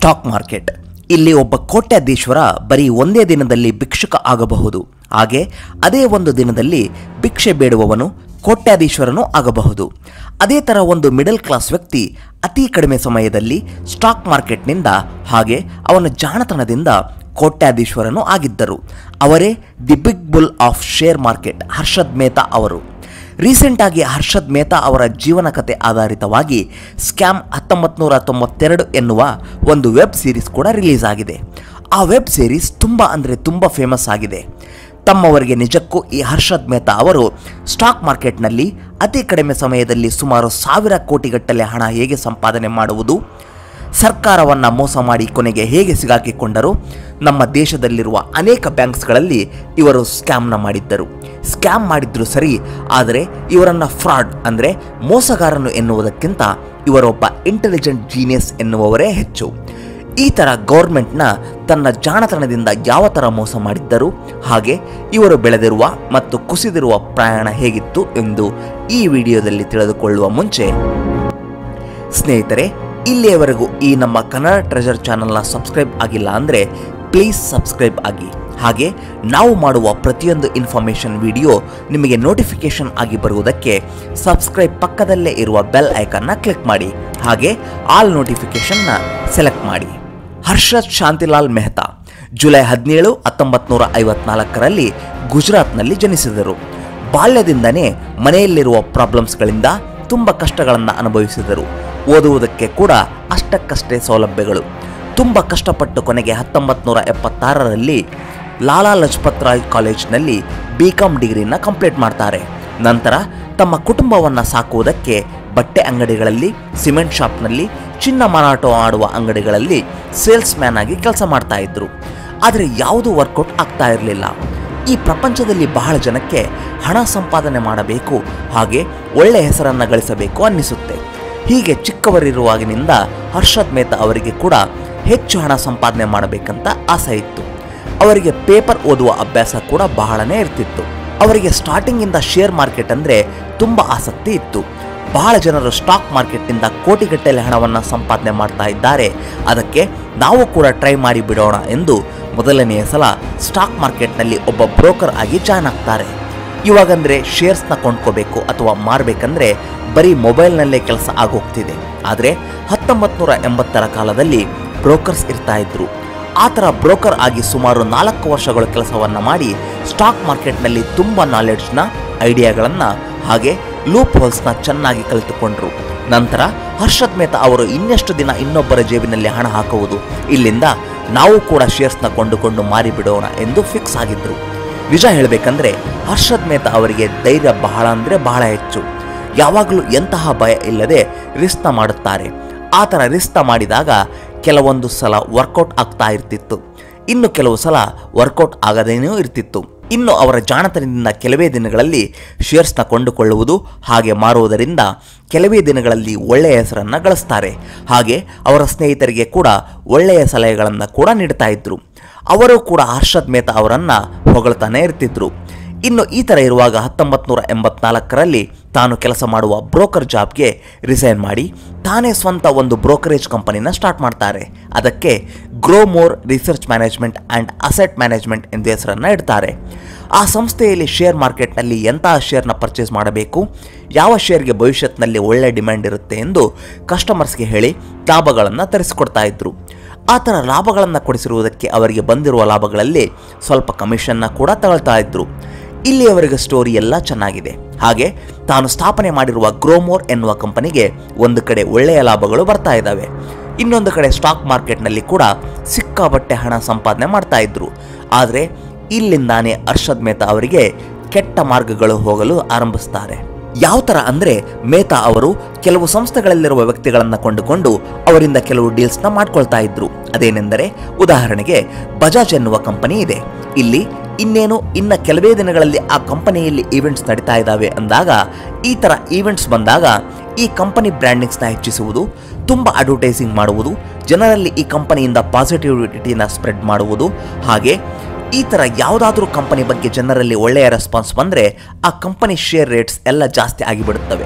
stock market ಇಲ್ಲಿ ಒಬ್ಬ ಕೋಟ್ಯಾಧೀಶ್ವರ ಬರೀ ಒಂದೇ ದಿನದಲ್ಲಿ ಭಿಕ್ಷುಕ ಆಗಬಹುದು ಹಾಗೆ ಅದೇ ಒಂದು ದಿನದಲ್ಲಿ ಭಿಕ್ಷೆ ಬೇಡುವವನು ಕೋಟ್ಯಾಧೀಶ್ವರನೂ ಆಗಬಹುದು ಅದೇ ಥರ ಒಂದು ಮಿಡಲ್ ಕ್ಲಾಸ್ ವ್ಯಕ್ತಿ ಅತಿ ಕಡಿಮೆ ಸಮಯದಲ್ಲಿ ಸ್ಟಾಕ್ ಮಾರ್ಕೆಟ್ನಿಂದ ಹಾಗೆ ಅವನ ಜಾಣತನದಿಂದ ಕೋಟ್ಯಾಧೀಶ್ವರನೂ ಆಗಿದ್ದರು ಅವರೇ the big bull of share market Harshad Mehta ಅವರು ರೀಸೆಂಟ್ ಆಗಿ ಹರ್ಷದ್ ಮೇಹ್ತಾ ಅವರ ಜೀವನ ಕಥೆ ಆಧಾರಿತವಾಗಿ ಸ್ಕ್ಯಾಮ್ ಹತ್ತೊಂಬತ್ತು ನೂರ ತೊಂಬತ್ತೆರಡು ಎನ್ನುವ ಒಂದು ವೆಬ್ ಸೀರೀಸ್ ಕೂಡ ರಿಲೀಸ್ ಆಗಿದೆ ಆ ವೆಬ್ ಸೀರೀಸ್ ತುಂಬ ಅಂದರೆ ತುಂಬ ಫೇಮಸ್ ಆಗಿದೆ ತಮ್ಮವರಿಗೆ ನಿಜಕ್ಕೂ ಈ ಹರ್ಷದ್ ಮೇಹ್ತಾ ಅವರು ಸ್ಟಾಕ್ ಮಾರ್ಕೆಟ್ನಲ್ಲಿ ಅತಿ ಕಡಿಮೆ ಸಮಯದಲ್ಲಿ ಸುಮಾರು ಸಾವಿರ ಕೋಟಿಗಟ್ಟಲೆ ಹಣ ಹೇಗೆ ಸಂಪಾದನೆ ಮಾಡುವುದು ಸರ್ಕಾರವನ್ನು ಮೋಸ ಮಾಡಿ ಕೊನೆಗೆ ಹೇಗೆ ಸಿಗಾಕಿಕೊಂಡರು ನಮ್ಮ ದೇಶದಲ್ಲಿರುವ ಅನೇಕ ಬ್ಯಾಂಕ್ಸ್ಗಳಲ್ಲಿ ಇವರು ಸ್ಕ್ಯಾಮ್ನ ಮಾಡಿದ್ದರು ಸ್ಕ್ಯಾಮ್ ಮಾಡಿದ್ರು ಸರಿ ಆದರೆ ಇವರನ್ನು ಫ್ರಾಡ್ ಅಂದರೆ ಮೋಸಗಾರನು ಎನ್ನುವುದಕ್ಕಿಂತ ಇವರೊಬ್ಬ ಇಂಟೆಲಿಜೆಂಟ್ ಜೀನಿಯಸ್ ಎನ್ನುವವರೇ ಹೆಚ್ಚು ಈ ಥರ ಗೌರ್ಮೆಂಟ್ನ ತನ್ನ ಜಾಣತನದಿಂದ ಯಾವ ಥರ ಮೋಸ ಮಾಡಿದ್ದರು ಹಾಗೆ ಇವರು ಬೆಳೆದಿರುವ ಮತ್ತು ಕುಸಿದಿರುವ ಪ್ರಯಾಣ ಹೇಗಿತ್ತು ಎಂದು ಈ ವಿಡಿಯೋದಲ್ಲಿ ತಿಳಿದುಕೊಳ್ಳುವ ಮುಂಚೆ ಸ್ನೇಹಿತರೆ ಇಲ್ಲಿಯವರೆಗೂ ಈ ನಮ್ಮ ಕನ್ನಡ ಟ್ರೆಜರ್ ಚಾನಲ್ನ ಸಬ್ಸ್ಕ್ರೈಬ್ ಆಗಿಲ್ಲ ಅಂದರೆ ಪ್ಲೀಸ್ ಸಬ್ಸ್ಕ್ರೈಬ್ ಆಗಿ ಹಾಗೆ ನಾವು ಮಾಡುವ ಪ್ರತಿಯೊಂದು ಇನ್ಫಾರ್ಮೇಷನ್ ವಿಡಿಯೋ ನಿಮಗೆ ನೋಟಿಫಿಕೇಶನ್ ಆಗಿ ಬರುವುದಕ್ಕೆ ಸಬ್ಸ್ಕ್ರೈಬ್ ಪಕ್ಕದಲ್ಲೇ ಇರುವ ಬೆಲ್ ಐಕನ್ನ ಕ್ಲಿಕ್ ಮಾಡಿ ಹಾಗೆ ಆಲ್ ನೋಟಿಫಿಕೇಶನ್ನ ಸೆಲೆಕ್ಟ್ ಮಾಡಿ ಹರ್ಷದ್ ಶಾಂತಿಲಾಲ್ ಮೆಹ್ತಾ ಜುಲೈ ಹದಿನೇಳು ಹತ್ತೊಂಬತ್ತು ನೂರ ಐವತ್ನಾಲ್ಕರಲ್ಲಿ ಗುಜರಾತ್ನಲ್ಲಿ ಜನಿಸಿದರು ಬಾಲ್ಯದಿಂದನೇ ಮನೆಯಲ್ಲಿರುವ ಪ್ರಾಬ್ಲಮ್ಸ್ಗಳಿಂದ ತುಂಬ ಕಷ್ಟಗಳನ್ನು ಅನುಭವಿಸಿದರು ಓದುವುದಕ್ಕೆ ಕೂಡ ಅಷ್ಟಕ್ಕಷ್ಟೇ ಸೌಲಭ್ಯಗಳು ತುಂಬ ಕಷ್ಟಪಟ್ಟು ಕೊನೆಗೆ ಹತ್ತೊಂಬತ್ತು ನೂರ ಎಪ್ಪತ್ತಾರರಲ್ಲಿ ಲಾಲಾ ಲಜಪತ್ ರಾಯ್ ಕಾಲೇಜ್ನಲ್ಲಿ ಬಿ ಕಾಮ್ ಡಿಗ್ರಿನ ಕಂಪ್ಲೀಟ್ ಮಾಡ್ತಾರೆ ನಂತರ ತಮ್ಮ ಕುಟುಂಬವನ್ನು ಸಾಕುವುದಕ್ಕೆ ಬಟ್ಟೆ ಅಂಗಡಿಗಳಲ್ಲಿ ಸಿಮೆಂಟ್ ಶಾಪ್ನಲ್ಲಿ ಚಿನ್ನ ಮಾರಾಟ ಮಾಡುವ ಅಂಗಡಿಗಳಲ್ಲಿ ಸೇಲ್ಸ್ ಮ್ಯಾನ್ ಆಗಿ ಕೆಲಸ ಮಾಡ್ತಾ ಇದ್ರು ಆದರೆ ಯಾವುದೂ ವರ್ಕೌಟ್ ಆಗ್ತಾ ಇರಲಿಲ್ಲ ಈ ಪ್ರಪಂಚದಲ್ಲಿ ಬಹಳ ಜನಕ್ಕೆ ಹಣ ಸಂಪಾದನೆ ಮಾಡಬೇಕು ಹಾಗೆ ಒಳ್ಳೆ ಹೆಸರನ್ನು ಗಳಿಸಬೇಕು ಅನ್ನಿಸುತ್ತೆ ಹೀಗೆ ಚಿಕ್ಕವರಿರುವಾಗಿನಿಂದ ಹರ್ಷದ್ ಮೇಹ್ತಾ ಅವರಿಗೆ ಕೂಡ ಹೆಚ್ಚು ಹಣ ಸಂಪಾದನೆ ಮಾಡಬೇಕಂತ ಆಸೆ ಇತ್ತು ಅವರಿಗೆ ಪೇಪರ್ ಓದುವ ಅಭ್ಯಾಸ ಕೂಡ ಬಹಳನೇ ಇರ್ತಿತ್ತು ಅವರಿಗೆ ಸ್ಟಾರ್ಟಿಂಗಿಂದ ಶೇರ್ ಮಾರ್ಕೆಟ್ ಅಂದರೆ ತುಂಬ ಆಸಕ್ತಿ ಇತ್ತು ಬಹಳ ಜನರು ಸ್ಟಾಕ್ ಮಾರ್ಕೆಟ್ನಿಂದ ಕೋಟಿಗಟ್ಟಲೆ ಹಣವನ್ನು ಸಂಪಾದನೆ ಮಾಡ್ತಾ ಇದ್ದಾರೆ ಅದಕ್ಕೆ ನಾವು ಕೂಡ ಟ್ರೈ ಮಾಡಿ ಬಿಡೋಣ ಎಂದು ಮೊದಲನೆಯ ಸಲ ಸ್ಟಾಕ್ ಮಾರ್ಕೆಟ್ನಲ್ಲಿ ಒಬ್ಬ ಬ್ರೋಕರ್ ಆಗಿ ಜಾಯ್ನ್ ಆಗ್ತಾರೆ ಇವಾಗಂದ್ರೆ ಶೇರ್ಸ್ನ ಕೊಂಡ್ಕೋಬೇಕು ಅಥವಾ ಮಾರಬೇಕಂದ್ರೆ ಬರೀ ಮೊಬೈಲ್ನಲ್ಲೇ ಕೆಲಸ ಆಗೋಗ್ತಿದೆ ಆದರೆ ಹತ್ತೊಂಬತ್ತು ನೂರ ಎಂಬತ್ತರ ಕಾಲದಲ್ಲಿ ಬ್ರೋಕರ್ಸ್ ಇರ್ತಾ ಇದ್ರು ಆ ಥರ ಬ್ರೋಕರ್ ಆಗಿ ಸುಮಾರು ನಾಲ್ಕು ವರ್ಷಗಳು ಕೆಲಸವನ್ನು ಮಾಡಿ ಸ್ಟಾಕ್ ಮಾರ್ಕೆಟ್ನಲ್ಲಿ ತುಂಬ ನಾಲೆಡ್ಜ್ನ ಐಡಿಯಾಗಳನ್ನು ಹಾಗೆ ಲೂಪ್ ಹೋಲ್ಸ್ನ ಚೆನ್ನಾಗಿ ಕಲಿತುಕೊಂಡ್ರು ನಂತರ ಹರ್ಷದ್ ಮೇಹ್ತಾ ಅವರು ಇನ್ನೆಷ್ಟು ದಿನ ಇನ್ನೊಬ್ಬರ ಜೇಬಿನಲ್ಲಿ ಹಣ ಹಾಕುವುದು ಇಲ್ಲಿಂದ ನಾವು ಕೂಡ ಶೇರ್ಸ್ನ ಕೊಂಡುಕೊಂಡು ಮಾರಿಬಿಡೋಣ ಎಂದು ಫಿಕ್ಸ್ ಆಗಿದ್ರು ನಿಜ ಹೇಳಬೇಕಂದ್ರೆ ಹರ್ಷದ್ ಮೇಹ್ತಾ ಅವರಿಗೆ ಧೈರ್ಯ ಬಹಳ ಅಂದರೆ ಬಹಳ ಹೆಚ್ಚು ಯಾವಾಗಲೂ ಎಂತಹ ಭಯ ಇಲ್ಲದೆ ರಿಸ್ಕ್ನ ಮಾಡುತ್ತಾರೆ ಆ ಥರ ರಿಸ್ಕ್ನ ಮಾಡಿದಾಗ ಕೆಲವೊಂದು ಸಲ ವರ್ಕೌಟ್ ಆಗ್ತಾ ಇರ್ತಿತ್ತು ಇನ್ನು ಕೆಲವು ಸಲ ವರ್ಕೌಟ್ ಆಗದೇನೂ ಇರ್ತಿತ್ತು ಇನ್ನು ಅವರ ಜಾಣತನದಿಂದ ಕೆಲವೇ ದಿನಗಳಲ್ಲಿ ಶೇರ್ಸ್ನ ಕೊಂಡುಕೊಳ್ಳುವುದು ಹಾಗೆ ಮಾರುವುದರಿಂದ ಕೆಲವೇ ದಿನಗಳಲ್ಲಿ ಒಳ್ಳೆಯ ಹೆಸರನ್ನು ಗಳಿಸ್ತಾರೆ ಹಾಗೆ ಅವರ ಸ್ನೇಹಿತರಿಗೆ ಕೂಡ ಒಳ್ಳೆಯ ಸಲಹೆಗಳನ್ನು ಕೂಡ ನೀಡ್ತಾ ಇದ್ರು ಅವರು ಕೂಡ ಹರ್ಷದ್ ಮೇಹ್ತಾ ಅವರನ್ನು ಹೊಗಳ್ತಾನೆ ಇರ್ತಿದ್ರು ಇನ್ನು ಈ ಥರ ಇರುವಾಗ ಹತ್ತೊಂಬತ್ತು ನೂರ ಎಂಬತ್ನಾಲ್ಕರಲ್ಲಿ ತಾನು ಕೆಲಸ ಮಾಡುವ ಬ್ರೋಕರ್ ಜಾಬ್ಗೆ ರಿಸೈನ್ ಮಾಡಿ ತಾನೇ ಸ್ವಂತ ಒಂದು ಬ್ರೋಕರೇಜ್ ಕಂಪನಿನ ಸ್ಟಾರ್ಟ್ ಮಾಡ್ತಾರೆ ಅದಕ್ಕೆ grow more research management and asset management ಎಂದು ಹೆಸರನ್ನು ಇಡ್ತಾರೆ ಆ ಸಂಸ್ಥೆಯಲ್ಲಿ ಶೇರ್ ಮಾರ್ಕೆಟ್ನಲ್ಲಿ ಎಂತಹ ಶೇರ್ನ ಪರ್ಚೇಸ್ ಮಾಡಬೇಕು ಯಾವ ಶೇರ್ಗೆ ಭವಿಷ್ಯತ್ನಲ್ಲಿ ಒಳ್ಳೆ ಡಿಮ್ಯಾಂಡ್ ಇರುತ್ತೆ ಎಂದು ಕಸ್ಟಮರ್ಸ್ಗೆ ಹೇಳಿ ಲಾಭಗಳನ್ನು ತರಿಸಿಕೊಡ್ತಾ ಇದ್ರು ಆ ಥರ ಲಾಭಗಳನ್ನು ಕೊಡಿಸಿರುವುದಕ್ಕೆ ಅವರಿಗೆ ಬಂದಿರುವ ಲಾಭಗಳಲ್ಲಿ ಸ್ವಲ್ಪ ಕಮಿಷನ್ನ ಕೂಡ ತಗೊಳ್ತಾ ಇದ್ರು ಇಲ್ಲಿಯವರೆಗೆ ಸ್ಟೋರಿ ಎಲ್ಲ ಚೆನ್ನಾಗಿದೆ ಹಾಗೆ ತಾನು ಸ್ಥಾಪನೆ ಮಾಡಿರುವ ಗ್ರೋಮೋರ್ ಎನ್ನುವ ಕಂಪನಿಗೆ ಒಂದು ಕಡೆ ಒಳ್ಳೆಯ ಲಾಭಗಳು ಬರ್ತಾ ಇದ್ದಾವೆ ಇನ್ನೊಂದು ಕಡೆ ಸ್ಟಾಕ್ ಮಾರ್ಕೆಟ್ನಲ್ಲಿ ಕೂಡ ಸಿಕ್ಕಾಬಟ್ಟೆ ಹಣ ಸಂಪಾದನೆ ಮಾಡ್ತಾ ಇದ್ರು ಆದರೆ ಇಲ್ಲಿಂದಾನೇ ಹರ್ಷದ್ ಮೇಹ್ತಾ ಅವರಿಗೆ ಕೆಟ್ಟ ಮಾರ್ಗಗಳು ಹೋಗಲು ಆರಂಭಿಸ್ತಾರೆ ಯಾವ ಥರ ಅಂದರೆ ಮೇಹ್ತಾ ಅವರು ಕೆಲವು ಸಂಸ್ಥೆಗಳಲ್ಲಿರುವ ವ್ಯಕ್ತಿಗಳನ್ನು ಕೊಂಡುಕೊಂಡು ಅವರಿಂದ ಕೆಲವು ಡೀಲ್ಸ್ನ ಮಾಡ್ಕೊಳ್ತಾ ಇದ್ರು ಅದೇನೆಂದರೆ ಉದಾಹರಣೆಗೆ ಬಜಾಜ್ ಎನ್ನುವ ಕಂಪನಿ ಇದೆ ಇಲ್ಲಿ ಇನ್ನೇನು ಇನ್ನ ಕೆಲವೇ ದಿನಗಳಲ್ಲಿ ಆ ಕಂಪನಿಯಲ್ಲಿ ಈವೆಂಟ್ಸ್ ನಡೀತಾ ಇದ್ದಾವೆ ಅಂದಾಗ ಈ ಥರ ಈವೆಂಟ್ಸ್ ಬಂದಾಗ ಈ ಕಂಪನಿ ಬ್ರ್ಯಾಂಡಿಂಗ್ಸ್ನ ಹೆಚ್ಚಿಸುವುದು ತುಂಬ ಅಡ್ವರ್ಟೈಸಿಂಗ್ ಮಾಡುವುದು ಜನರಲ್ಲಿ ಈ ಕಂಪನಿಯಿಂದ ಪಾಸಿಟಿವಿಟಿನ ಸ್ಪ್ರೆಡ್ ಮಾಡುವುದು ಹಾಗೆ ಈ ಥರ ಯಾವುದಾದ್ರೂ ಕಂಪನಿ ಬಗ್ಗೆ ಜನರಲ್ಲಿ ಒಳ್ಳೆಯ ರೆಸ್ಪಾನ್ಸ್ ಬಂದರೆ ಆ ಕಂಪನಿ ಶೇರ್ ರೇಟ್ಸ್ ಎಲ್ಲ ಜಾಸ್ತಿ ಆಗಿಬಿಡುತ್ತವೆ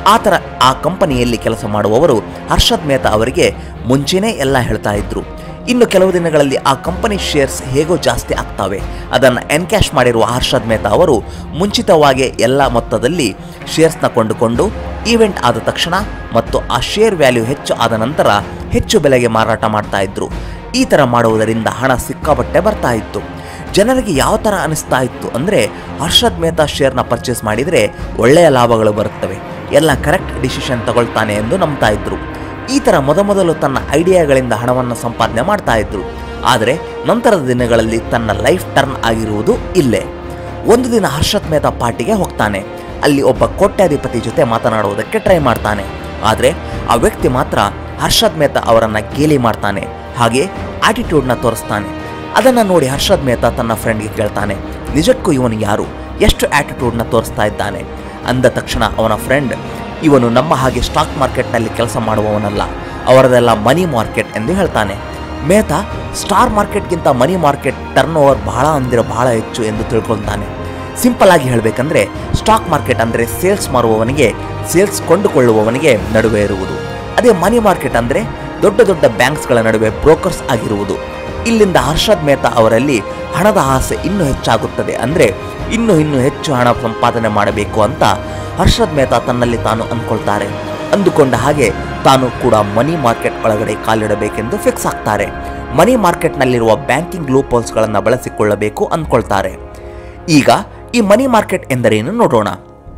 ಆ ಥರ ಆ ಕಂಪನಿಯಲ್ಲಿ ಕೆಲಸ ಮಾಡುವವರು ಹರ್ಷದ್ ಮೇಹ್ತಾ ಅವರಿಗೆ ಮುಂಚೆನೇ ಎಲ್ಲ ಹೇಳ್ತಾ ಇದ್ರು ಇನ್ನು ಕೆಲವು ದಿನಗಳಲ್ಲಿ ಆ ಕಂಪನಿ ಶೇರ್ಸ್ ಹೇಗೋ ಜಾಸ್ತಿ ಆಗ್ತವೆ ಅದನ್ನು ಎನ್ಕ್ಯಾಶ್ ಮಾಡಿರುವ ಹರ್ಷದ್ ಮೇಹ್ತಾ ಅವರು ಮುಂಚಿತವಾಗಿ ಎಲ್ಲ ಮೊತ್ತದಲ್ಲಿ ಶೇರ್ಸ್ನ ಕೊಂಡುಕೊಂಡು ಈವೆಂಟ್ ಆದ ತಕ್ಷಣ ಮತ್ತು ಆ ಶೇರ್ ವ್ಯಾಲ್ಯೂ ಹೆಚ್ಚು ಆದ ನಂತರ ಹೆಚ್ಚು ಬೆಲೆಗೆ ಮಾರಾಟ ಮಾಡ್ತಾ ಇದ್ರು ಈ ಥರ ಮಾಡುವುದರಿಂದ ಹಣ ಸಿಕ್ಕಾಪಟ್ಟೆ ಬರ್ತಾ ಇತ್ತು ಜನರಿಗೆ ಯಾವ ಥರ ಅನಿಸ್ತಾ ಇತ್ತು ಅಂದರೆ ಹರ್ಷದ್ ಮೇಹ್ತಾ ಶೇರ್ನ ಪರ್ಚೇಸ್ ಮಾಡಿದರೆ ಒಳ್ಳೆಯ ಲಾಭಗಳು ಬರುತ್ತವೆ ಎಲ್ಲ ಕರೆಕ್ಟ್ ಡಿಸಿಷನ್ ತಗೊಳ್ತಾನೆ ಎಂದು ನಂಬ್ತಾ ಇದ್ರು ಈ ಥರ ಮೊದಮೊದಲು ತನ್ನ ಐಡಿಯಾಗಳಿಂದ ಹಣವನ್ನು ಸಂಪಾದನೆ ಮಾಡ್ತಾ ಇದ್ರು ಆದರೆ ನಂತರದ ದಿನಗಳಲ್ಲಿ ತನ್ನ ಲೈಫ್ ಟರ್ನ್ ಆಗಿರುವುದು ಇಲ್ಲೇ ಒಂದು ದಿನ ಹರ್ಷತ್ ಮೇಹ್ತಾ ಪಾರ್ಟಿಗೆ ಹೋಗ್ತಾನೆ ಅಲ್ಲಿ ಒಬ್ಬ ಕೋಟ್ಯಾಧಿಪತಿ ಜೊತೆ ಮಾತನಾಡುವುದಕ್ಕೆ ಟ್ರೈ ಮಾಡ್ತಾನೆ ಆದರೆ ಆ ವ್ಯಕ್ತಿ ಮಾತ್ರ ಹರ್ಷದ್ ಮೇಹ್ತಾ ಅವರನ್ನ ಗೇಲಿ ಮಾಡ್ತಾನೆ ಹಾಗೆ ಆಟಿಟ್ಯೂಡ್ನ ತೋರಿಸ್ತಾನೆ ಅದನ್ನು ನೋಡಿ ಹರ್ಷದ್ ಮೇಹ್ತಾ ತನ್ನ ಫ್ರೆಂಡ್ಗೆ ಕೇಳ್ತಾನೆ ನಿಜಕ್ಕೂ ಇವನು ಯಾರು ಎಷ್ಟು ಆಟಿಟ್ಯೂಡ್ನ ತೋರಿಸ್ತಾ ಇದ್ದಾನೆ ಅಂದ ತಕ್ಷಣ ಅವನ ಫ್ರೆಂಡ್ ಇವನು ನಮ್ಮ ಹಾಗೆ ಸ್ಟಾಕ್ ಮಾರ್ಕೆಟ್ನಲ್ಲಿ ಕೆಲಸ ಮಾಡುವವನಲ್ಲ ಅವರದೆಲ್ಲ ಮನಿ ಮಾರ್ಕೆಟ್ ಎಂದು ಹೇಳ್ತಾನೆ ಮೇಹ್ತಾ ಸ್ಟಾರ್ ಮಾರ್ಕೆಟ್ಗಿಂತ ಮನಿ ಮಾರ್ಕೆಟ್ ಟರ್ನ್ ಓವರ್ ಬಹಳ ಅಂದರೆ ಬಹಳ ಹೆಚ್ಚು ಎಂದು ತಿಳ್ಕೊಳ್ತಾನೆ ಸಿಂಪಲ್ ಆಗಿ ಹೇಳಬೇಕಂದ್ರೆ ಸ್ಟಾಕ್ ಮಾರ್ಕೆಟ್ ಅಂದರೆ ಸೇಲ್ಸ್ ಮಾರುವವನಿಗೆ ಸೇಲ್ಸ್ ಕೊಂಡುಕೊಳ್ಳುವವನಿಗೆ ನಡುವೆ ಇರುವುದು ಅದೇ ಮನಿ ಮಾರ್ಕೆಟ್ ಅಂದರೆ ದೊಡ್ಡ ದೊಡ್ಡ ಬ್ಯಾಂಕ್ಸ್ಗಳ ನಡುವೆ ಬ್ರೋಕರ್ಸ್ ಆಗಿರುವುದು ಇಲ್ಲಿಂದ ಹರ್ಷದ್ ಮೇಹ್ತಾ ಅವರಲ್ಲಿ ಹಣದ ಆಸೆ ಇನ್ನೂ ಹೆಚ್ಚಾಗುತ್ತದೆ ಅಂದರೆ ಇನ್ನೂ ಇನ್ನೂ ಹೆಚ್ಚು ಹಣ ಸಂಪಾದನೆ ಮಾಡಬೇಕು ಅಂತ ಹರ್ಷದ್ ಮೇಹ್ತಾ ತನ್ನಲ್ಲಿ ತಾನು ಅಂದ್ಕೊಳ್ತಾರೆ ಅಂದುಕೊಂಡ ಹಾಗೆ ತಾನು ಕೂಡ ಮನಿ ಮಾರ್ಕೆಟ್ ಒಳಗಡೆ ಕಾಲಿಡಬೇಕೆಂದು ಫಿಕ್ಸ್ ಆಗ್ತಾರೆ ಮನಿ ಮಾರ್ಕೆಟ್ನಲ್ಲಿರುವ ಬ್ಯಾಂಕಿಂಗ್ ಲೂಪೋಲ್ಸ್ಗಳನ್ನು ಬಳಸಿಕೊಳ್ಳಬೇಕು ಅಂದ್ಕೊಳ್ತಾರೆ ಈಗ ಈ ಮನಿ ಮಾರ್ಕೆಟ್ ಎಂದರೇನು ನೋಡೋಣ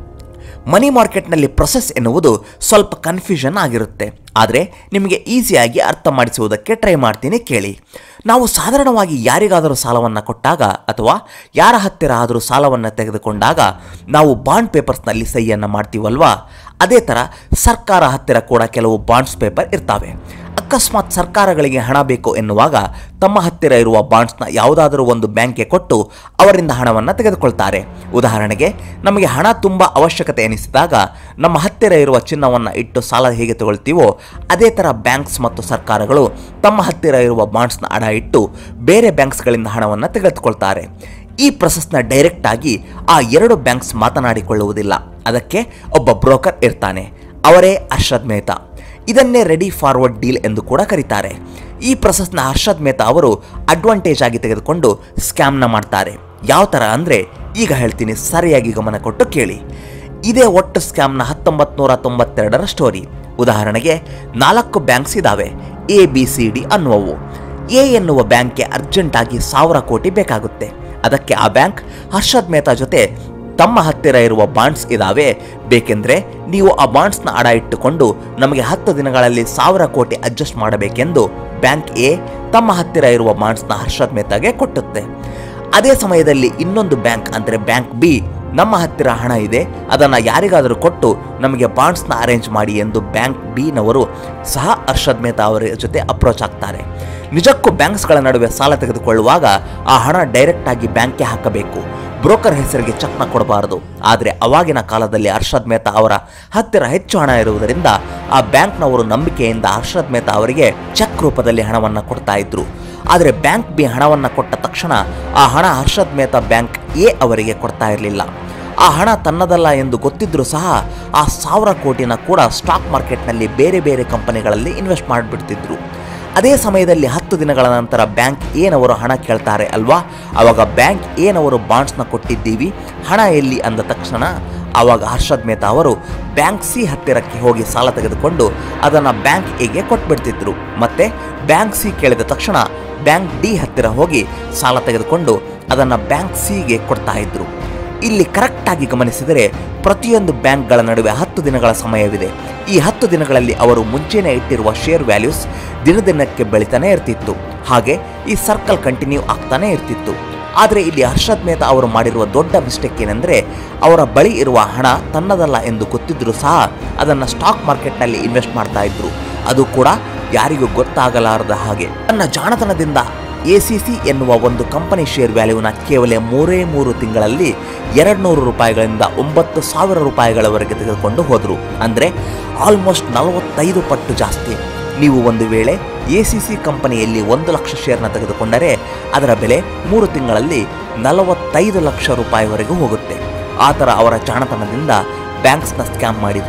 ಮನಿ ಮಾರ್ಕೆಟ್ನಲ್ಲಿ ಪ್ರೊಸೆಸ್ ಎನ್ನುವುದು ಸ್ವಲ್ಪ ಕನ್ಫ್ಯೂಷನ್ ಆಗಿರುತ್ತೆ ಆದರೆ ನಿಮಗೆ ಈಸಿಯಾಗಿ ಅರ್ಥ ಮಾಡಿಸುವುದಕ್ಕೆ ಟ್ರೈ ಮಾಡ್ತೀನಿ ಕೇಳಿ ನಾವು ಸಾಧಾರಣವಾಗಿ ಯಾರಿಗಾದರೂ ಸಾಲವನ್ನು ಕೊಟ್ಟಾಗ ಅಥವಾ ಯಾರ ಹತ್ತಿರ ಆದರೂ ಸಾಲವನ್ನು ತೆಗೆದುಕೊಂಡಾಗ ನಾವು ಬಾಂಡ್ ಪೇಪರ್ಸ್ನಲ್ಲಿ ಸಹಿಯನ್ನು ಮಾಡ್ತೀವಲ್ವಾ ಅದೇ ಥರ ಸರ್ಕಾರ ಹತ್ತಿರ ಕೂಡ ಕೆಲವು ಬಾಂಡ್ಸ್ ಪೇಪರ್ ಇರ್ತವೆ ಅಕಸ್ಮಾತ್ ಸರ್ಕಾರಗಳಿಗೆ ಹಣ ಬೇಕು ಎನ್ನುವಾಗ ತಮ್ಮ ಹತ್ತಿರ ಇರುವ ಬಾಂಡ್ಸ್ನ ಯಾವುದಾದರೂ ಒಂದು ಬ್ಯಾಂಕ್ಗೆ ಕೊಟ್ಟು ಅವರಿಂದ ಹಣವನ್ನು ತೆಗೆದುಕೊಳ್ತಾರೆ ಉದಾಹರಣೆಗೆ ನಮಗೆ ಹಣ ತುಂಬ ಅವಶ್ಯಕತೆ ಎನಿಸಿದಾಗ ನಮ್ಮ ಹತ್ತಿರ ಇರುವ ಚಿನ್ನವನ್ನು ಇಟ್ಟು ಸಾಲ ಹೇಗೆ ತಗೊಳ್ತೀವೋ ಅದೇ ಥರ ಬ್ಯಾಂಕ್ಸ್ ಮತ್ತು ಸರ್ಕಾರಗಳು ತಮ್ಮ ಹತ್ತಿರ ಇರುವ ಬಾಂಡ್ಸ್ನ ಹಣ ಇಟ್ಟು ಬೇರೆ ಬ್ಯಾಂಕ್ಸ್ಗಳಿಂದ ಹಣವನ್ನು ತೆಗೆದುಕೊಳ್ತಾರೆ ಈ ಪ್ರೊಸೆಸ್ನ ಡೈರೆಕ್ಟ್ ಆಗಿ ಆ ಎರಡು ಬ್ಯಾಂಕ್ಸ್ ಮಾತನಾಡಿಕೊಳ್ಳುವುದಿಲ್ಲ ಅದಕ್ಕೆ ಒಬ್ಬ ಬ್ರೋಕರ್ ಇರ್ತಾನೆ ಅವರೇ ಅರ್ಷದ್ ಮೆಹ್ತಾ ಇದನ್ನೇ ರೆಡಿ ಫಾರ್ವರ್ಡ್ ಡೀಲ್ ಎಂದು ಕೂಡ ಕರೀತಾರೆ ಈ ಪ್ರೊಸೆಸ್ನ ಹರ್ಷದ್ ಮೆಹ್ತಾ ಅವರು ಅಡ್ವಾಂಟೇಜ್ ಆಗಿ ತೆಗೆದುಕೊಂಡು ಸ್ಕ್ಯಾಮ್ನ ಮಾಡ್ತಾರೆ ಯಾವ ಥರ ಅಂದರೆ ಈಗ ಹೇಳ್ತೀನಿ ಸರಿಯಾಗಿ ಗಮನ ಕೊಟ್ಟು ಕೇಳಿ ಇದೇ ಒಟ್ಟು ಸ್ಕ್ಯಾಮ್ನ ಹತ್ತೊಂಬತ್ತು ನೂರ ತೊಂಬತ್ತೆರಡರ ಸ್ಟೋರಿ ಉದಾಹರಣೆಗೆ ನಾಲ್ಕು ಬ್ಯಾಂಕ್ಸ್ ಇದ್ದಾವೆ ಎ ಬಿ ಸಿ ಡಿ ಅನ್ನುವವು ಎ ಎನ್ನುವ ಬ್ಯಾಂಕ್ಗೆ ಅರ್ಜೆಂಟಾಗಿ ಸಾವಿರ ಕೋಟಿ ಬೇಕಾಗುತ್ತೆ ಅದಕ್ಕೆ ಆ ಬ್ಯಾಂಕ್ ಹರ್ಷದ್ ಮೆಹ್ತಾ ಜೊತೆ ತಮ್ಮ ಹತ್ತಿರ ಇರುವ ಬಾಂಡ್ಸ್ ಇದಾವೆ ಬೇಕೆಂದ್ರೆ ನೀವು ಆ ಬಾಂಡ್ಸ್ನ ಅಡ ಇಟ್ಟುಕೊಂಡು ನಮಗೆ ಹತ್ತು ದಿನಗಳಲ್ಲಿ ಸಾವಿರ ಕೋಟಿ ಅಡ್ಜಸ್ಟ್ ಮಾಡಬೇಕೆಂದು ಬ್ಯಾಂಕ್ ಎ ತಮ್ಮ ಹತ್ತಿರ ಇರುವ ಬಾಂಡ್ಸ್ನ ಹರ್ಷದ್ ಮೆಹ್ತಾಗೆ ಕೊಟ್ಟುತ್ತೆ ಅದೇ ಸಮಯದಲ್ಲಿ ಇನ್ನೊಂದು ಬ್ಯಾಂಕ್ ಅಂದರೆ ಬ್ಯಾಂಕ್ ಬಿ ನಮ್ಮ ಹತ್ತಿರ ಹಣ ಇದೆ ಅದನ್ನು ಯಾರಿಗಾದರೂ ಕೊಟ್ಟು ನಮಗೆ ಬಾಂಡ್ಸ್ನ ಅರೇಂಜ್ ಮಾಡಿ ಎಂದು ಬ್ಯಾಂಕ್ ಬಿನವರು ಸಹ ಹರ್ಷದ್ ಮೆಹ್ತಾ ಅವರ ಜೊತೆ ಅಪ್ರೋಚ್ ಆಗ್ತಾರೆ ನಿಜಕ್ಕೂ ಬ್ಯಾಂಕ್ಸ್ಗಳ ನಡುವೆ ಸಾಲ ತೆಗೆದುಕೊಳ್ಳುವಾಗ ಆ ಹಣ ಡೈರೆಕ್ಟ್ ಆಗಿ ಬ್ಯಾಂಕ್ಗೆ ಹಾಕಬೇಕು ಬ್ರೋಕರ್ ಹೆಸರಿಗೆ ಚೆಕ್ನ ಕೊಡಬಾರದು ಆದರೆ ಅವಾಗಿನ ಕಾಲದಲ್ಲಿ ಹರ್ಷದ್ ಮೆಹ್ತಾ ಅವರ ಹತ್ತಿರ ಹೆಚ್ಚು ಹಣ ಇರುವುದರಿಂದ ಆ ಬ್ಯಾಂಕ್ನವರು ನಂಬಿಕೆಯಿಂದ ಹರ್ಷದ್ ಮೆಹ್ತಾ ಅವರಿಗೆ ಚೆಕ್ ರೂಪದಲ್ಲಿ ಹಣವನ್ನು ಕೊಡ್ತಾ ಇದ್ರು ಆದರೆ ಬ್ಯಾಂಕ್ ಬಿ ಹಣವನ್ನು ಕೊಟ್ಟ ತಕ್ಷಣ ಆ ಹಣ ಹರ್ಷದ್ ಮೆಹ್ತಾ ಬ್ಯಾಂಕ್ ಎ ಅವರಿಗೆ ಕೊಡ್ತಾ ಇರಲಿಲ್ಲ ಆ ಹಣ ತನ್ನದಲ್ಲ ಎಂದು ಗೊತ್ತಿದ್ರೂ ಸಹ ಆ ಸಾವಿರ ಕೋಟಿನ ಕೂಡ ಸ್ಟಾಕ್ ಮಾರ್ಕೆಟ್ನಲ್ಲಿ ಬೇರೆ ಬೇರೆ ಕಂಪನಿಗಳಲ್ಲಿ ಇನ್ವೆಸ್ಟ್ ಮಾಡಿಬಿಡ್ತಿದ್ರು ಅದೇ ಸಮಯದಲ್ಲಿ ಹತ್ತು ದಿನಗಳ ನಂತರ ಬ್ಯಾಂಕ್ ಏನವರು ಹಣ ಕೇಳ್ತಾರೆ ಅಲ್ವಾ ಆವಾಗ ಬ್ಯಾಂಕ್ ಏನವರು ಬಾಂಡ್ಸ್ನ ಕೊಟ್ಟಿದ್ದೀವಿ ಹಣ ಎಲ್ಲಿ ಅಂದ ತಕ್ಷಣ ಆವಾಗ ಹರ್ಷದ್ ಮೆಹ್ತಾ ಅವರು ಬ್ಯಾಂಕ್ ಸಿ ಹತ್ತಿರಕ್ಕೆ ಹೋಗಿ ಸಾಲ ತೆಗೆದುಕೊಂಡು ಅದನ್ನು ಬ್ಯಾಂಕ್ ಎಗೆ ಕೊಟ್ಬಿಡ್ತಿದ್ರು ಮತ್ತೆ ಬ್ಯಾಂಕ್ ಸಿ ಕೇಳಿದ ತಕ್ಷಣ ಬ್ಯಾಂಕ್ ಡಿ ಹತ್ತಿರ ಹೋಗಿ ಸಾಲ ತೆಗೆದುಕೊಂಡು ಅದನ್ನು ಬ್ಯಾಂಕ್ ಸಿಗೆ ಕೊಡ್ತಾ ಇದ್ರು ಇಲ್ಲಿ ಕರೆಕ್ಟಾಗಿ ಗಮನಿಸಿದರೆ ಪ್ರತಿಯೊಂದು ಬ್ಯಾಂಕ್ಗಳ ನಡುವೆ ಹತ್ತು ದಿನಗಳ ಸಮಯವಿದೆ ಈ ಹತ್ತು ದಿನಗಳಲ್ಲಿ ಅವರು ಮುಂಚೆನೇ ಇಟ್ಟಿರುವ ಶೇರ್ ವ್ಯಾಲ್ಯೂಸ್ ದಿನದಿನಕ್ಕೆ ಬೆಳಿತಾನೆ ಇರ್ತಿತ್ತು ಹಾಗೆ ಈ ಸರ್ಕಲ್ ಕಂಟಿನ್ಯೂ ಆಗ್ತಾನೆ ಇರ್ತಿತ್ತು ಆದರೆ ಇಲ್ಲಿ ಹರ್ಷದ್ ಮೆಹ್ತಾ ಅವರು ಮಾಡಿರುವ ದೊಡ್ಡ ಮಿಸ್ಟೇಕ್ ಏನೆಂದರೆ ಅವರ ಬಳಿ ಇರುವ ಹಣ ತನ್ನದಲ್ಲ ಎಂದು ಗೊತ್ತಿದ್ರೂ ಸಹ ಅದನ್ನು ಸ್ಟಾಕ್ ಮಾರ್ಕೆಟ್ನಲ್ಲಿ ಇನ್ವೆಸ್ಟ್ ಮಾಡ್ತಾ ಇದ್ರು ಅದು ಕೂಡ ಯಾರಿಗೂ ಗೊತ್ತಾಗಲಾರದ ಹಾಗೆ ತನ್ನ ಜಾಣತನದಿಂದ ಎ ಸಿ ಸಿ ಎನ್ನುವ ಒಂದು ಕಂಪನಿ ಶೇರ್ ವ್ಯಾಲ್ಯೂನ ಕೇವಲ ಮೂರೇ ಮೂರು ತಿಂಗಳಲ್ಲಿ ಎರಡು ನೂರು ರೂಪಾಯಿಗಳಿಂದ ಒಂಬತ್ತು ಸಾವಿರ ರೂಪಾಯಿಗಳವರೆಗೆ ತೆಗೆದುಕೊಂಡು ಹೋದರು ಅಂದರೆ ಆಲ್ಮೋಸ್ಟ್ ನಲವತ್ತೈದು ಪಟ್ಟು ಜಾಸ್ತಿ ನೀವು ಒಂದು ವೇಳೆ ಎ ಸಿ ಸಿ ಕಂಪನಿಯಲ್ಲಿ ಒಂದು ಲಕ್ಷ ಶೇರ್ನ ತೆಗೆದುಕೊಂಡರೆ ಅದರ ಬೆಲೆ ಮೂರು ತಿಂಗಳಲ್ಲಿ ನಲವತ್ತೈದು ಲಕ್ಷ ರೂಪಾಯಿವರೆಗೂ ಹೋಗುತ್ತೆ ಆ ಥರ ಅವರ ಜಾಣತನದಿಂದ ಬ್ಯಾಂಕ್ಸ್ನ ಸ್ಕ್ಯಾಮ್ ಮಾಡಿದರು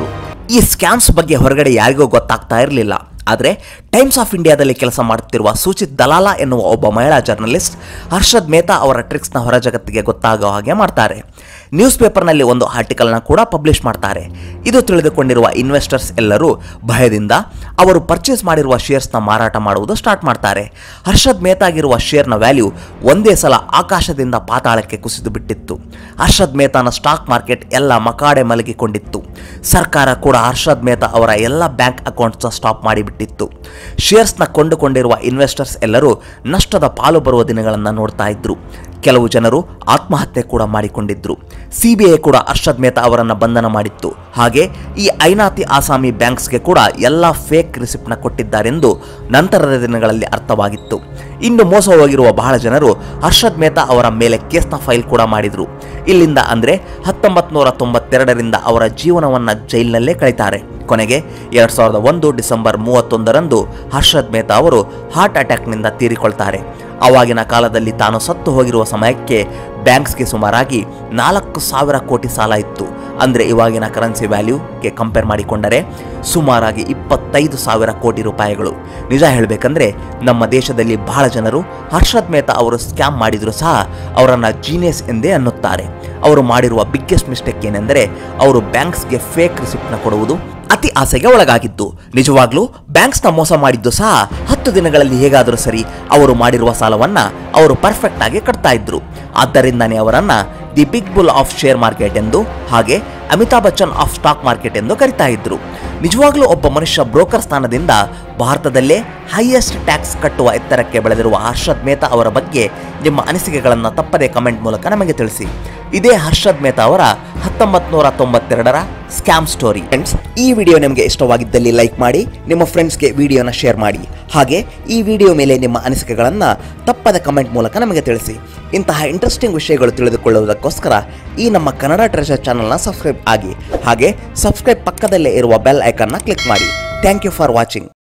ಈ ಸ್ಕ್ಯಾಮ್ಸ್ ಬಗ್ಗೆ ಹೊರಗಡೆ ಯಾರಿಗೂ ಗೊತ್ತಾಗ್ತಾ ಇರಲಿಲ್ಲ ಆದರೆ ಟೈಮ್ಸ್ ಆಫ್ ಇಂಡಿಯಾದಲ್ಲಿ ಕೆಲಸ ಮಾಡುತ್ತಿರುವ ಸೂಚಿತ್ ದಲಾಲ ಎನ್ನುವ ಒಬ್ಬ ಮಹಿಳಾ ಜರ್ನಲಿಸ್ಟ್ ಹರ್ಷದ್ ಮೇಹ್ತಾ ಅವರ ಟ್ರಿಕ್ಸ್ನ ಹೊರ ಜಗತ್ತಿಗೆ ಗೊತ್ತಾಗೋ ಹಾಗೆ ಮಾಡ್ತಾರೆ ನ್ಯೂಸ್ ಪೇಪರ್ನಲ್ಲಿ ಒಂದು ಆರ್ಟಿಕಲ್ನ ಕೂಡ ಪಬ್ಲಿಷ್ ಮಾಡ್ತಾರೆ ಇದು ತಿಳಿದುಕೊಂಡಿರುವ ಇನ್ವೆಸ್ಟರ್ಸ್ ಎಲ್ಲರೂ ಭಯದಿಂದ ಅವರು ಪರ್ಚೇಸ್ ಮಾಡಿರುವ ಶೇರ್ಸ್ನ ಮಾರಾಟ ಮಾಡುವುದು ಸ್ಟಾರ್ಟ್ ಮಾಡ್ತಾರೆ ಹರ್ಷದ್ ಮೇಹ್ತಾಗಿರುವ ಶೇರ್ನ ವ್ಯಾಲ್ಯೂ ಒಂದೇ ಸಲ ಆಕಾಶದಿಂದ ಪಾತಾಳಕ್ಕೆ ಕುಸಿದು ಬಿಟ್ಟಿತ್ತು ಹರ್ಷದ್ ಮೇಹ್ತಾನ ಸ್ಟಾಕ್ ಮಾರ್ಕೆಟ್ ಎಲ್ಲ ಮಕಾಡೆ ಮಲಗಿಕೊಂಡಿತ್ತು ಸರ್ಕಾರ ಕೂಡ ಹರ್ಷದ್ ಮೇಹ್ತಾ ಅವರ ಎಲ್ಲ ಬ್ಯಾಂಕ್ ಅಕೌಂಟ್ಸ್ನ ಸ್ಟಾಪ್ ಮಾಡಿಬಿಟ್ಟಿತ್ತು ಶೇರ್ಸ್ನ ಕೊಂಡುಕೊಂಡಿರುವ ಇನ್ವೆಸ್ಟರ್ಸ್ ಎಲ್ಲರೂ ನಷ್ಟದ ಪಾಲು ಬರುವ ದಿನಗಳನ್ನು ನೋಡ್ತಾ ಇದ್ರು ಕೆಲವು ಜನರು ಆತ್ಮಹತ್ಯೆ ಕೂಡ ಮಾಡಿಕೊಂಡಿದ್ರು ಸಿಬಿಐ ಕೂಡ ಹರ್ಷದ್ ಮೇಹ್ತಾ ಅವರನ್ನು ಬಂಧನ ಮಾಡಿತ್ತು ಹಾಗೆ ಈ ಐನಾತಿ ಆಸಾಮಿ ಬ್ಯಾಂಕ್ಸ್ಗೆ ಕೂಡ ಎಲ್ಲ ಫೇಕ್ ರಿಸಿಪ್ಟ್ನ ಕೊಟ್ಟಿದ್ದಾರೆಂದು ನಂತರದ ದಿನಗಳಲ್ಲಿ ಅರ್ಥವಾಗಿತ್ತು ಇನ್ನು ಮೋಸ ಹೋಗಿರುವ ಬಹಳ ಜನರು ಹರ್ಷದ್ ಮೇಹ್ತಾ ಅವರ ಮೇಲೆ ಕೇಸ್ನ ಫೈಲ್ ಕೂಡ ಮಾಡಿದ್ರು ಇಲ್ಲಿಂದ ಅಂದ್ರೆ ಹತ್ತೊಂಬತ್ತು ನೂರ ತೊಂಬತ್ತೆರಡರಿಂದ ಅವರ ಜೀವನವನ್ನ ಜೈಲಿನಲ್ಲೇ ಕಳೀತಾರೆ ಕೊನೆಗೆ ಎರಡ್ ಸಾವಿರದ ಒಂದು ಡಿಸೆಂಬರ್ ಮೂವತ್ತೊಂದರಂದು ಹರ್ಷದ್ ಮೇಹ್ತಾ ಅವರು ಹಾರ್ಟ್ ಅಟ್ಯಾಕ್ನಿಂದ ತೀರಿಕೊಳ್ತಾರೆ ಅವಾಗಿನ ಕಾಲದಲ್ಲಿ ತಾನು ಸತ್ತು ಹೋಗಿರುವ ಸಮಯಕ್ಕೆ ಬ್ಯಾಂಕ್ಸ್ಗೆ ಸುಮಾರಾಗಿ ನಾಲ್ಕು ಸಾವಿರ ಕೋಟಿ ಸಾಲ ಇತ್ತು ಅಂದರೆ ಇವಾಗಿನ ಕರೆನ್ಸಿ ವ್ಯಾಲ್ಯೂಗೆ ಕಂಪೇರ್ ಮಾಡಿಕೊಂಡರೆ ಸುಮಾರಾಗಿ ಇಪ್ಪತ್ತೈದು ಸಾವಿರ ಕೋಟಿ ರೂಪಾಯಿಗಳು ನಿಜ ಹೇಳಬೇಕಂದ್ರೆ ನಮ್ಮ ದೇಶದಲ್ಲಿ ಬಹಳ ಜನರು ಹರ್ಷದ್ ಮೇಹ್ತಾ ಅವರು ಸ್ಕ್ಯಾಮ್ ಮಾಡಿದರೂ ಸಹ ಅವರನ್ನು ಜೀನಿಯಸ್ ಎಂದೇ ಅನ್ನುತ್ತಾರೆ ಅವರು ಮಾಡಿರುವ ಬಿಗ್ಗೆಸ್ಟ್ ಮಿಸ್ಟೇಕ್ ಏನೆಂದರೆ ಅವರು ಬ್ಯಾಂಕ್ಸ್ಗೆ ಫೇಕ್ ರಿಸಿಪ್ಟ್ನ ಕೊಡುವುದು ಅತಿ ಆಸೆಗೆ ಒಳಗಾಗಿದ್ದು ನಿಜವಾಗ್ಲೂ ಬ್ಯಾಂಕ್ಸ್ನ ಮೋಸ ಮಾಡಿದ್ದು ಸಹ ಹತ್ತು ದಿನಗಳಲ್ಲಿ ಹೇಗಾದರೂ ಸರಿ ಅವರು ಮಾಡಿರುವ ಸಾಲವನ್ನ ಅವರು ಪರ್ಫೆಕ್ಟ್ ಆಗಿ ಕಟ್ತಾ ಇದ್ರು ಆದ್ದರಿಂದನೇ ಅವರನ್ನ the big bull of share market ಎಂದು ಹಾಗೆ Amitabh Bachchan of stock market ಎಂದು ಕರಿತಾ ಇದ್ರು ನಿಜವಾಗ್ಲೂ ಒಬ್ಬ ಮನುಷ್ಯ ಬ್ರೋಕರ್ ಸ್ಥಾನದಿಂದ ಭಾರತದಲ್ಲೇ ಹೈಯೆಸ್ಟ್ ಟ್ಯಾಕ್ಸ್ ಕಟ್ಟುವ ಎತ್ತರಕ್ಕೆ ಬೆಳೆದಿರುವ ಹರ್ಷದ್ ಮೇಹ್ತಾ ಅವರ ಬಗ್ಗೆ ನಿಮ್ಮ ಅನಿಸಿಕೆಗಳನ್ನು ತಪ್ಪದೇ ಕಮೆಂಟ್ ಮೂಲಕ ನಮಗೆ ತಿಳಿಸಿ ಇದೇ ಹರ್ಷದ್ ಮೇಹ್ತಾ ಅವರ ಹತ್ತೊಂಬತ್ತು ನೂರ ತೊಂಬತ್ತೆರಡರ ಸ್ಕ್ಯಾಮ್ ಸ್ಟೋರಿ ಫ್ರೆಂಡ್ಸ್ ಈ ವಿಡಿಯೋ ನಿಮಗೆ ಇಷ್ಟವಾಗಿದ್ದಲ್ಲಿ ಲೈಕ್ ಮಾಡಿ ನಿಮ್ಮ ಫ್ರೆಂಡ್ಸ್ಗೆ ವಿಡಿಯೋನ ಶೇರ್ ಮಾಡಿ ಹಾಗೆ ಈ ವಿಡಿಯೋ ಮೇಲೆ ನಿಮ್ಮ ಅನಿಸಿಕೆಗಳನ್ನು ತಪ್ಪದ ಕಮೆಂಟ್ ಮೂಲಕ ನಮಗೆ ತಿಳಿಸಿ ಇಂತಹ ಇಂಟ್ರೆಸ್ಟಿಂಗ್ ವಿಷಯಗಳು ತಿಳಿದುಕೊಳ್ಳುವುದಕ್ಕೋಸ್ಕರ ಈ ನಮ್ಮ ಕನ್ನಡ ಟ್ರೆಷರ್ ಚಾನಲ್ನ ಸಬ್ಸ್ಕ್ರೈಬ್ ಆಗಿ ಹಾಗೆ ಸಬ್ಸ್ಕ್ರೈಬ್ ಪಕ್ಕದಲ್ಲೇ ಇರುವ ಬೆಲ್ ಐಕನ್ನ ಕ್ಲಿಕ್ ಮಾಡಿ ಥ್ಯಾಂಕ್ ಯು ಫಾರ್ ವಾಚಿಂಗ್